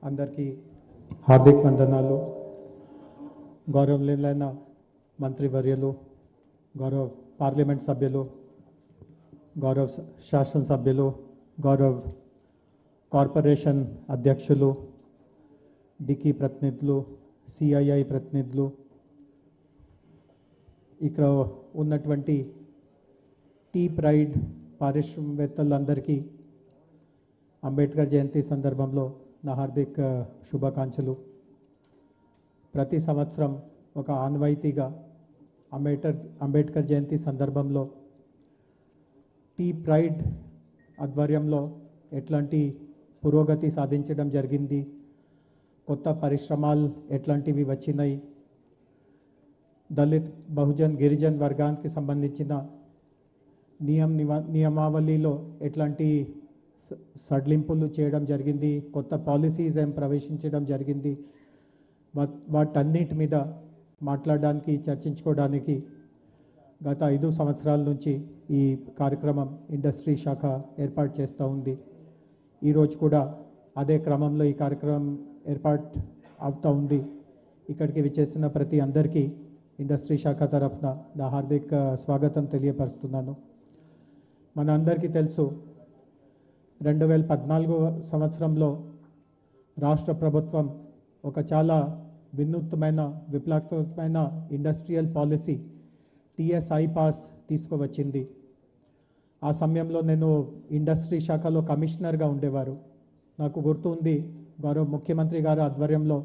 అందరికీ హార్దిక్ వందనాలు గౌరవనీయులైన మంత్రివర్యులు గౌరవ పార్లమెంట్ సభ్యులు గౌరవ శ- శాసనసభ్యులు గౌరవ్ కార్పొరేషన్ అధ్యక్షులు డికి ప్రతినిధులు సిఐఐ ప్రతినిధులు ఇక్కడ ఉన్నటువంటి టీ ప్రైడ్ పారిశ్రామికవేత్తలందరికీ అంబేద్కర్ జయంతి సందర్భంలో నా హార్దిక్ ఆ, శుభాకాంక్షలు ప్రతి సంవత్సరం ఒక ఆన్వాయితీగా అంబేద్కర్ అంబేద్కర్ జయంతి సందర్భంలో టీ ప్రైడ్ ఆధ్వర్యంలో ఎట్లాంటి పురోగతి సాధించడం జరిగింది కొత్త పరిశ్రమలు ఎట్లాంటివి వచ్చినాయి దళిత్ బహుజన్ గిరిజన్ వర్గానికి సంబంధించిన నియమ నివ- నియమావళిలో ఎట్లాంటి స- సడలింపులు చేయడం జరిగింది కొత్త పాలసీస్ ఏం ప్రవేశించడం జరిగింది వా- వాటన్నిటి మీద మాట్లాడడానికి చర్చించుకోవడానికి గత ఐదు సంవత్సరాల నుంచి ఈ కార్యక్రమం ఇండస్ట్రీ శాఖ ఏర్పాటు చేస్తూ ఉంది ఈరోజు కూడా అదే క్రమంలో ఈ కార్యక్రమం ఏర్పాటు అవుతూ ఉంది ఇక్కడికి విచ్చేసిన ప్రతి అందరికీ ఇండస్ట్రీ శాఖ తరఫున నా హార్దిక స్వాగతం తెలియపరుస్తున్నాను మన అందరికీ తెలుసు రెండు వేల పద్నాలుగు సంవత్సరంలో రాష్ట్ర ప్రభుత్వం ఒక చాలా వినూత్నమైన విప్లవాత్మకమైన ఇండస్ట్రియల్ పాలసీ టిఎస్ఐ పాస్ తీసుకువచ్చింది ఆ సమయంలో నేను ఇండస్ట్రీ శాఖలో కమిషనర్గా ఉండేవారు నాకు గుర్తుంది గౌరవ ముఖ్యమంత్రి గారి ఆధ్వర్యంలో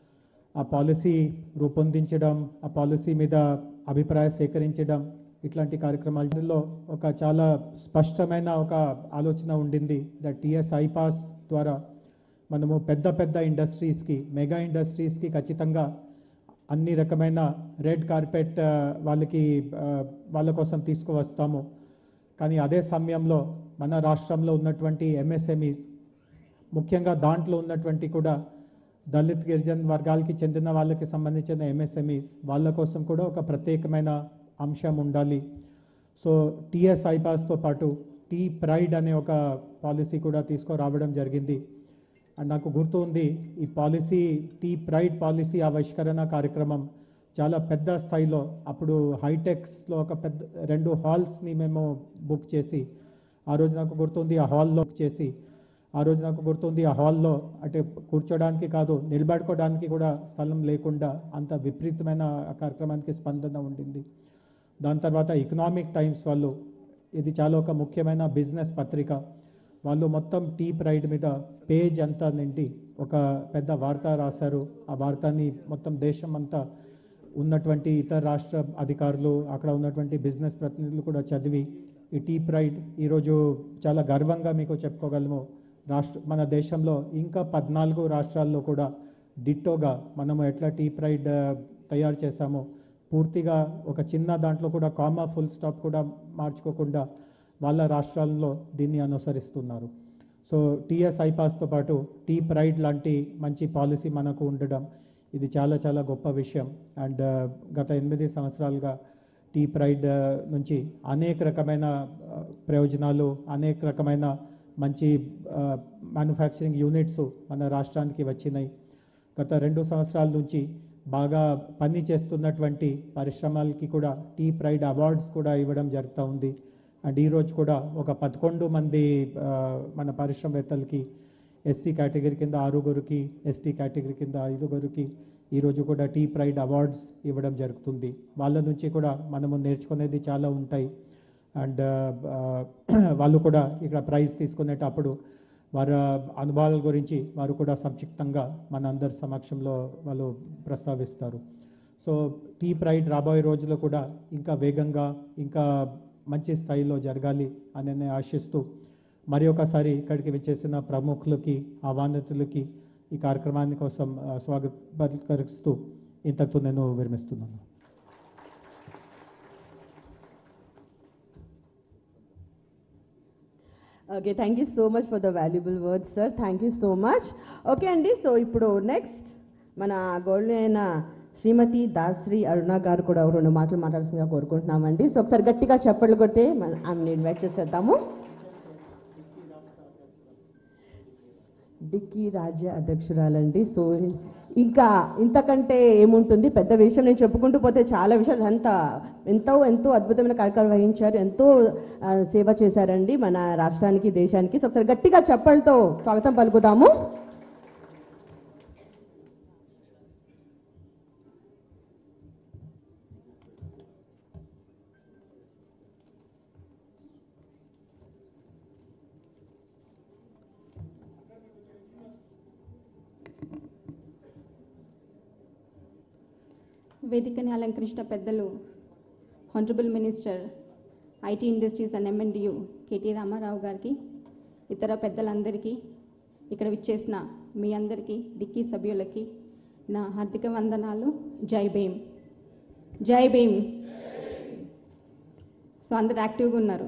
ఆ పాలసీ రూపొందించడం ఆ పాలసీ మీద అభిప్రాయం సేకరించడం ఇట్లాంటి కార్యక్రమాలలో ఒక చాలా స్పష్టమైన ఒక ఆలోచన ఉండింది దట్ టిఎస్ఐ పాస్ ద్వారా మనము పెద్ద పెద్ద ఇండస్ట్రీస్కి మెగా ఇండస్ట్రీస్కి ఖచ్చితంగా అన్ని రకమైన రెడ్ కార్పెట్ ఆ, వాళ్ళకి ఆ, వాళ్ళ కోసం తీసుకువస్తాము కానీ అదే సమయంలో మన రాష్ట్రంలో ఉన్నటువంటి ఎంఎస్ఎంఈస్ ముఖ్యంగా దాంట్లో ఉన్నటువంటి కూడా దళిత్ గిరిజన్ వర్గాలకి చెందిన వాళ్ళకి సంబంధించిన ఎంఎస్ఎంఈస్ వాళ్ళ కోసం కూడా ఒక ప్రత్యేకమైన అంశం ఉండాలి సో టిఎస్ ఐపాస్తో పాటు టీ ప్రైడ్ అనే ఒక పాలసీ కూడా తీసుకురావడం జరిగింది అండ్ నాకు గుర్తు ఉంది ఈ పాలసీ టీ ప్రైడ్ పాలసీ ఆవిష్కరణ కార్యక్రమం చాలా పెద్ద స్థాయిలో అప్పుడు హైటెక్స్లో ఒక పెద్ద రెండు హాల్స్ని మేము బుక్ చేసి ఆ రోజు నాకు గుర్తుంది ఆ హాల్లో బుక్ చేసి ఆ రోజు నాకు గుర్తుంది ఆ హాల్లో అంటే కూర్చోడానికి కాదు నిలబడుకోవడానికి కూడా స్థలం లేకుండా అంత విపరీతమైన ఆ కార్యక్రమానికి స్పందన ఉండింది దాని తర్వాత ఎకనామిక్ టైమ్స్ వాళ్ళు ఇది చాలా ఒక ముఖ్యమైన బిజినెస్ పత్రిక వాళ్ళు మొత్తం టీ ప్రైడ్ మీద పేజ్ అంతా నిండి ఒక పెద్ద వార్త రాశారు ఆ వార్తని మొత్తం దేశం అంతా ఉన్నటువంటి ఇతర రాష్ట్ర అధికారులు అక్కడ ఉన్నటువంటి బిజినెస్ ప్రతినిధులు కూడా చదివి ఈ టీ ప్రైడ్ ఈరోజు చాలా గర్వంగా మీకు చెప్పుకోగలము రాష్ట్ర మన దేశంలో ఇంకా పద్నాలుగు రాష్ట్రాల్లో కూడా డిట్టోగా మనము ఎట్లా టీ ప్రైడ్ ఆ, తయారు చేశామో పూర్తిగా ఒక చిన్న దాంట్లో కూడా కామా ఫుల్ స్టాప్ కూడా మార్చుకోకుండా వాళ్ళ రాష్ట్రాల్లో దీన్ని అనుసరిస్తున్నారు సో టీఎస్ ఐపాస్తో పాటు టీ ప్రైడ్ లాంటి మంచి పాలసీ మనకు ఉండడం ఇది చాలా చాలా గొప్ప విషయం అండ్ గత ఎనిమిది సంవత్సరాలుగా టీ ప్రైడ్ ఆ, నుంచి అనేక రకమైన ఆ, ప్రయోజనాలు అనేక రకమైన మంచి మ్యానుఫ్యాక్చరింగ్ యూనిట్స్ మన రాష్ట్రానికి వచ్చినాయి గత రెండు సంవత్సరాల నుంచి బాగా పని చేస్తున్నటువంటి పరిశ్రమలకి కూడా టీ ప్రైడ్ అవార్డ్స్ కూడా ఇవ్వడం జరుగుతూ ఉంది అండ్ ఈరోజు కూడా ఒక పదకొండు మంది ఆ, మన పరిశ్రమవేత్తలకి ఎస్సీ కేటగిరీ కింద ఆరుగురికి ఎస్టీ కేటగిరీ కింద ఐదుగురికి ఈరోజు కూడా టీ ప్రైడ్ అవార్డ్స్ ఇవ్వడం జరుగుతుంది వాళ్ళ నుంచి కూడా మనము నేర్చుకునేది చాలా ఉంటాయి అండ్ వాళ్ళు కూడా ఇక్కడ ప్రైజ్ తీసుకునేటప్పుడు వారి అనుభవాల గురించి వారు కూడా సంక్షిప్తంగా మన అందరి సమక్షంలో వాళ్ళు ప్రస్తావిస్తారు సో టీ ప్రైడ్ రాబోయే రోజుల్లో కూడా ఇంకా వేగంగా ఇంకా మంచి స్థాయిలో జరగాలి అని నేను ఆశిస్తూ మరి ఒకసారి ఇక్కడికి విచ్చేసిన ప్రముఖులకి ఆహ్వానితులకి ఈ కార్యక్రమాన్ని కోసం ఆ, స్వాగతపరిస్తూ ఇంతకు నేను విరమిస్తున్నాను okay thank you so much for the valuable words sir thank you so much okay అండి సో ఇప్పుడు నెక్స్ట్ మన గోల్డ్ అయిన శ్రీమతి దాశ్రీ అరుణ గారు కూడా ఒక రెండు మాటలు మాట్లాడాల్సిందిగా కోరుకుంటున్నామండి సో ఒకసారి గట్టిగా చప్పట్లు కొడితే మన ఆమెను ఇన్వైట్ చేసేద్దాము డిక్కీ రాజ్య అధ్యక్షురాలండి సో ఇంకా ఇంతకంటే ఏముంటుంది పెద్ద విషయం నేను చెప్పుకుంటూ పోతే చాలా విషయాలు అంత ఎంతో ఎంతో అద్భుతమైన కార్యక్రమం వహించారు ఎంతో ఆ, సేవ చేశారండి మన రాష్ట్రానికి దేశానికి సో ఒకసారి గట్టిగా చప్పలతో స్వాగతం పలుకుదాము వేదికని అలంకరించిన పెద్దలు honourable minister IT industries and ఎంఎన్డియు కేటీ రామారావు గారికి ఇతర పెద్దలందరికీ ఇక్కడ విచ్చేసిన మీ అందరికీ డిక్కీ సభ్యులకి నా హార్దిక వందనాలు జై భీమ్ జై భీమ్ సో అందరు యాక్టివ్గా ఉన్నారు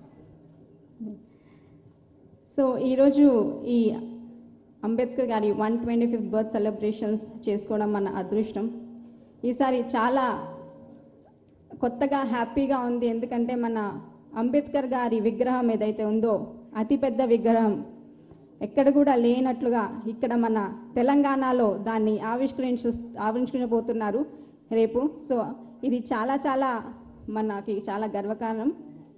సో ఈరోజు ఈ అంబేద్కర్ గారి one twenty fifth birth celebrations చేసుకోవడం మన అదృష్టం ఈసారి చాలా కొత్తగా హ్యాపీగా ఉంది ఎందుకంటే మన అంబేద్కర్ గారి విగ్రహం ఏదైతే ఉందో అతిపెద్ద విగ్రహం ఎక్కడ కూడా లేనట్లుగా ఇక్కడ మన తెలంగాణలో దాన్ని ఆవిష్కరించు ఆవిష్కరించబోతున్నారు రేపు సో ఇది చాలా చాలా మనకి చాలా గర్వకారణం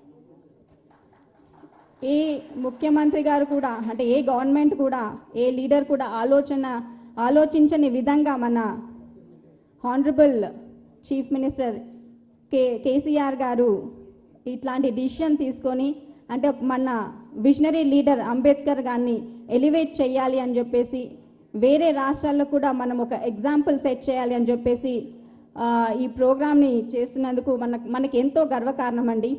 ఏ ముఖ్యమంత్రి గారు కూడా అంటే ఏ గవర్నమెంట్ కూడా ఏ లీడర్ కూడా ఆలోచన ఆలోచించని విధంగా మన honourable chief minister K KCR గారు ఇట్లాంటి డిసిషన్ తీసుకొని అంటే మన విజనరీ లీడర్ అంబేద్కర్ గారిని ఎలివేట్ చేయాలి అని చెప్పేసి వేరే రాష్ట్రాల్లో కూడా మనం ఒక ఎగ్జాంపుల్ సెట్ చేయాలి అని చెప్పేసి ఆ, ఈ ప్రోగ్రామ్ని చేస్తున్నందుకు మన మనకి ఎంతో గర్వకారణం అండి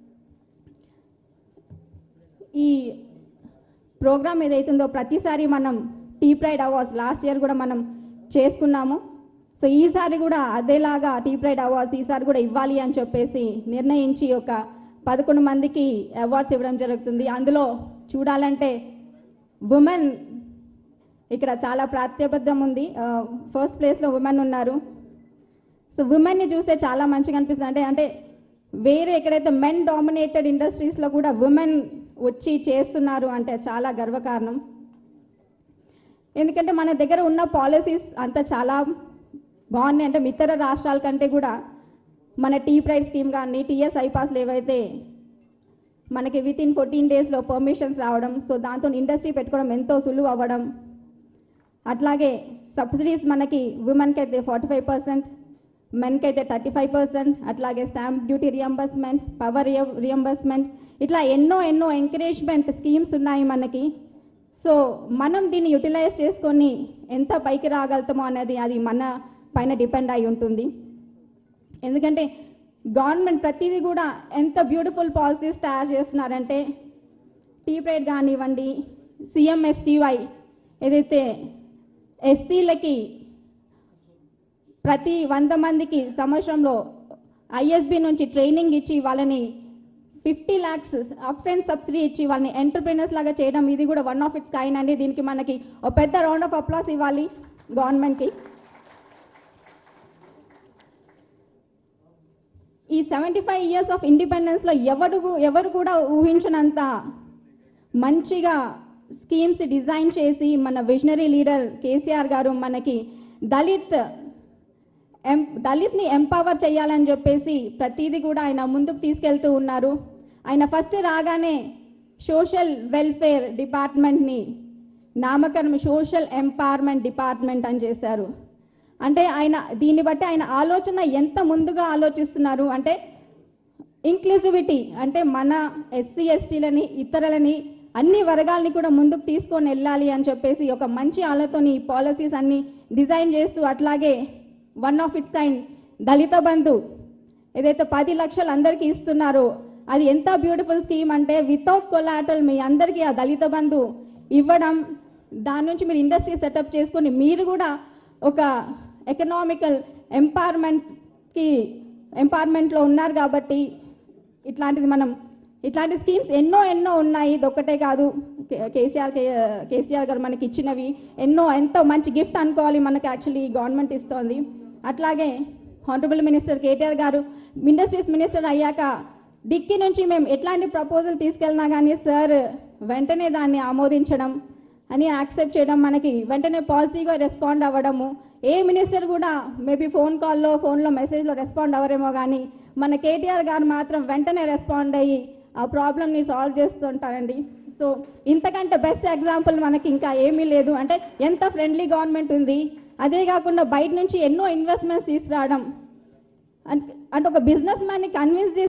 ఈ ప్రోగ్రామ్ ఏదైతుందో ప్రతిసారి మనం T pride awards last year కూడా మనం చేసుకున్నాము సో ఈసారి కూడా అదేలాగా టీ ప్రైడ్ అవార్డ్స్ ఈసారి కూడా ఇవ్వాలి అని చెప్పేసి నిర్ణయించి ఒక పదకొండు మందికి అవార్డ్స్ ఇవ్వడం జరుగుతుంది అందులో చూడాలంటే ఉమెన్ ఇక్కడ చాలా ప్రాత్యబద్ధం ఉంది ఫస్ట్ ప్లేస్లో ఉమెన్ ఉన్నారు సో ఉమెన్ని చూస్తే చాలా మంచిగా అనిపిస్తుంది అంటే అంటే వేరే ఎక్కడైతే మెన్ డామినేటెడ్ ఇండస్ట్రీస్లో కూడా ఉమెన్ వచ్చి చేస్తున్నారు అంటే చాలా గర్వకారణం ఎందుకంటే మన దగ్గర ఉన్న పాలసీస్ అంతా చాలా బాగున్నాయి అంటే ఇతర రాష్ట్రాల కంటే కూడా మన టీ ప్రైస్ స్కీమ్ కానీ టీఎస్ ఐపాస్లు ఏవైతే మనకి విత్ ఇన్ ఫోర్టీన్ డేస్లో పర్మిషన్స్ రావడం సో దాంతో ఇండస్ట్రీ పెట్టుకోవడం ఎంతో సులువు అవ్వడం అట్లాగే సబ్సిడీస్ మనకి ఉమెన్కి అయితే ఫార్టీ ఫైవ్ పర్సెంట్ మెన్కి అయితే థర్టీ ఫైవ్ పర్సెంట్ అట్లాగే stamp duty reimbursement power reimbursement ఇట్లా ఎన్నో ఎన్నో ఎంకరేజ్మెంట్ స్కీమ్స్ ఉన్నాయి మనకి సో మనం దీన్ని యూటిలైజ్ చేసుకొని ఎంత పైకి రాగలుగుతామో అనేది అది మన పైన డిపెండ్ అయి ఉంటుంది ఎందుకంటే గవర్నమెంట్ ప్రతిదీ కూడా ఎంత బ్యూటిఫుల్ పాలసీస్ తయారు చేస్తున్నారంటే టీ ప్రైడ్ కానివ్వండి సిఎంఎస్టీవై ఏదైతే ఎస్టీలకి ప్రతి వంద మందికి సంవత్సరంలో ఐఎస్బి నుంచి ట్రైనింగ్ ఇచ్చి వాళ్ళని fifty lakhs up front subsidy ఇచ్చి వాళ్ళని ఎంటర్ప్రీనర్స్ లాగా చేయడం ఇది కూడా వన్ ఆఫ్ ఇట్స్ కైన్ అండి దీనికి మనకి ఒక పెద్ద రౌండ్ ఆఫ్ అప్లాస్ ఇవ్వాలి గవర్నమెంట్కి ఈ సెవెంటీ ఫైవ్ ఇయర్స్ ఆఫ్ ఇండిపెండెన్స్లో ఎవరు ఎవరు కూడా ఊహించినంత మంచిగా స్కీమ్స్ డిజైన్ చేసి మన విజనరీ లీడర్ కేసీఆర్ గారు మనకి దళిత్ ఎం దళిత్ని ఎంపవర్ చేయాలని చెప్పేసి ప్రతిదీ కూడా ఆయన ముందుకు తీసుకెళ్తూ ఉన్నారు ఆయన ఫస్ట్ రాగానే సోషల్ వెల్ఫేర్ డిపార్ట్మెంట్ని నామకరణం సోషల్ ఎంపవర్మెంట్ డిపార్ట్మెంట్ అని చేశారు అంటే ఆయన దీన్ని బట్టి ఆయన ఆలోచన ఎంత ముందుగా ఆలోచిస్తున్నారు అంటే ఇంక్లూజివిటీ అంటే మన ఎస్సీ ఎస్టీలని ఇతరులని అన్ని వర్గాల్ని కూడా ముందుకు తీసుకొని వెళ్ళాలి అని చెప్పేసి ఒక మంచి ఆలోచనని ఈ పాలసీస్ అన్ని డిజైన్ చేస్తూ అట్లాగే one of its kind Dalita Bandhu ఏదైతే పది లక్షలు అందరికీ ఇస్తున్నారో అది ఎంత బ్యూటిఫుల్ స్కీమ్ అంటే వితౌట్ కొలాటల్ మీ అందరికీ ఆ దళిత బంధు ఇవ్వడం దాని నుంచి మీరు ఇండస్ట్రీ సెటప్ చేసుకొని మీరు కూడా ఒక ఎకనామికల్ ఎంపవర్మెంట్కి ఎంపవర్మెంట్లో ఉన్నారు కాబట్టి ఇట్లాంటిది మనం ఇట్లాంటి స్కీమ్స్ ఎన్నో ఎన్నో ఉన్నాయి ఇది ఒక్కటే కాదు కే- కేసీఆర్ కే- కేసీఆర్ గారు మనకి ఇచ్చినవి ఎన్నో ఎంతో మంచి గిఫ్ట్ అనుకోవాలి మనకి యాక్చువల్లీ గవర్నమెంట్ ఇస్తోంది అట్లాగే హానరబుల్ మినిస్టర్ కేటీఆర్ గారు ఇండస్ట్రీస్ మినిస్టర్ అయ్యాక డిక్కీ నుంచి మేము ఎట్లాంటి ప్రపోజల్ తీసుకెళ్ళినా కానీ సార్ వెంటనే దాన్ని ఆమోదించడం అని యాక్సెప్ట్ చేయడం మనకి వెంటనే పాజిటివ్గా రెస్పాండ్ అవ్వడము ఏ మినిస్టర్ కూడా మేబీ ఫోన్ కాల్లో ఫోన్లో మెసేజ్లో రెస్పాండ్ అవ్వరేమో కానీ మన కేటీఆర్ గారు మాత్రం వెంటనే రెస్పాండ్ అయ్యి ఆ ప్రాబ్లమ్ని సాల్వ్ చేస్తుంటారండి సో ఇంతకంటే బెస్ట్ ఎగ్జాంపుల్ మనకి ఇంకా ఏమీ లేదు అంటే ఎంత ఫ్రెండ్లీ గవర్నమెంట్ ఉంది అదే కాకుండా బయట నుంచి ఎన్నో ఇన్వెస్ట్మెంట్స్ తీసుకురావడం అంటే అంటే ఒక బిజినెస్ మ్యాన్ని కన్విన్స్ చేసి